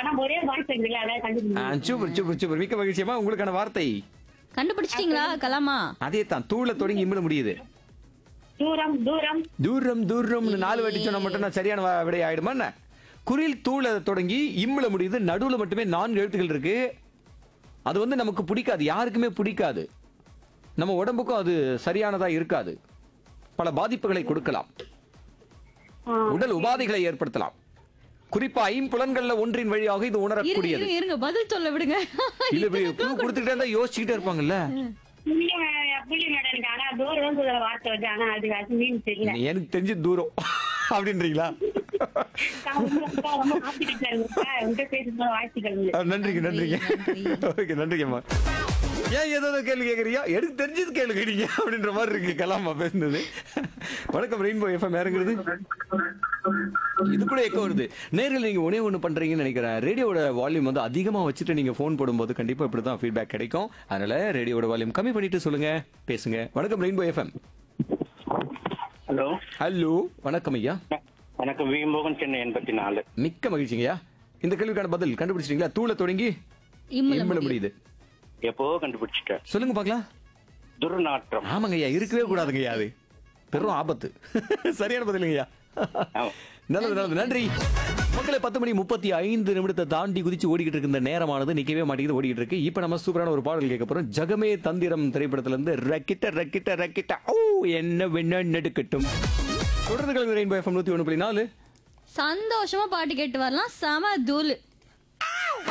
ஆனா ஒரே வார்த்தை இருக்குல்ல அதான் ஆ, கண்டுபிடிங்க சூப்பர் சூப்பர் சூப்பர் மிக்க மகிழ்ச்சியமா உங்களுக்கான வார்த்தை கண்டுபிடிச்சிட்டீங்களா கலாமா அதே தான் தூள தொடங்கி இம்மிட முடியுது தூரம் தூரம் தூரம் தூரம்னு நாலு வாட்டி சொன்னா மட்டும் நான் சரியான வ- விடை ஆயிடுமா என்ன குரில் தூள தொடங்கி இம்மில முடியுது நடுவுல மட்டுமே நான்கு எழுத்துக்கள் இருக்கு அது வந்து நமக்கு பிடிக்காது யாருக்குமே பிடிக்காது நம்ம உடம்புக்கும் அது சரியானதா இருக்காது பல பாதிப்புகளை கொடுக்கலாம் ஆ, உடல் உபாதைகளை ஏற்படுத்தலாம் குறிப்பா ஐம்புலன்கள்ல ஒன்றின் வழியாக இது இருங்க உணரக்கூடியது இருங்க இருங்க பதில் சொல்ல விடுங்க இல்ல இப்படி clue கொடுத்துக்கிட்டே இருந்தா யோசிச்சுக்கிட்டே இருப்பாங்கல்ல புள்ளி மே- புள்ளி மேடம் எனக்கு ஆனா தூரம் சொல்ற வார்த்தை வந்து ஆனா அது அது மீன் தெரியல எனக்கு தெரிஞ்சு தூரம் அப்படின்றீங்களா நான் ரொம்ப ரொம்ப ஹாப்பிட்டா இருக்கேன் உங்ககிட்ட பேசும்போது வாழ்த்துக்கள் ஆ, நன்றிங்க நன்றிங்க ஓகே நன்றிங்கம்மா ஏன் ஏதோ ஏதோ கேள்வி கேக்குறீங்க எனக்கு தெரிஞ்சது கேள்வி கேட்டீங்க அப்படின்ற மாதிரி இருக்கு கலாமா பேசுனது வணக்கம் ரெயின்போ எஃப்எம் இறங்குறது இது கூட எக்கோ வருது நேரில் நீங்க ஒண்ணே ஒண்ணு பண்றீங்கன்னு நினைக்கிறேன் ரேடியோட வால்யூம் வந்து அதிகமா வச்சுட்டு நீங்க ஃபோன் போடும்போது கண்டிப்பா இப்படிதான் ஃபீட்பேக் கிடைக்கும் அதனால ரேடியோட வால்யூம் கம்மி பண்ணிட்டு சொல்லுங்க பேசுங்க வணக்கம் ரெயின்போ எஃப்எம் ஹலோ ஹலோ வணக்கம் ஐயா வணக்கம் வி மோகன் சென்னை எண்பத்தி நாலு மிக்க மகிழ்ச்சிங்கய்யா இந்த கேள்விக்கான பதில் கண்டுபிடிச்சிட்டீங்களா தூள தொடங்கி இம்முல இம்பள முடியுது முடியுது எப்போ கண்டுபிடிச்சிட்டேன் சொல்லுங்க பார்க்கலாம் துர்நாற்றம் ஆமாங்க ஐயா இருக்கவே கூடாதுங்க ஐயா அது பெரும் ஆபத்து சரியான பதிலுங்கய்யா ஆமா. நல்லது நல்லது நன்றி மக்களை பத்து மணி முப்பத்தி ஐந்து நிமிடத்தை தாண்டி குதிச்சு ஓடிக்கிட்டு இருக்க இந்த நேரமானது நிக்கவே மாட்டேங்குது ஓடிக்கிட்டு இருக்கு இப்ப நம்ம சூப்பரான ஒரு பாடல் கேட்க போறோம் ஜகமே தந்திரம் திரைப்படத்துல இருந்து ரக்கிட்ட ரக்கிட்ட ரக்கிட்ட ஓ என்ன வெண்ண நெடுக்கட்டும் தொடர்ந்து கலந்து ரெயின்போ எஃப்எம் நூத்தி ஒண்ணு புள்ளி நாலு சந்தோஷமா பாட்டு கேட்டு வரலாம் செம தூளு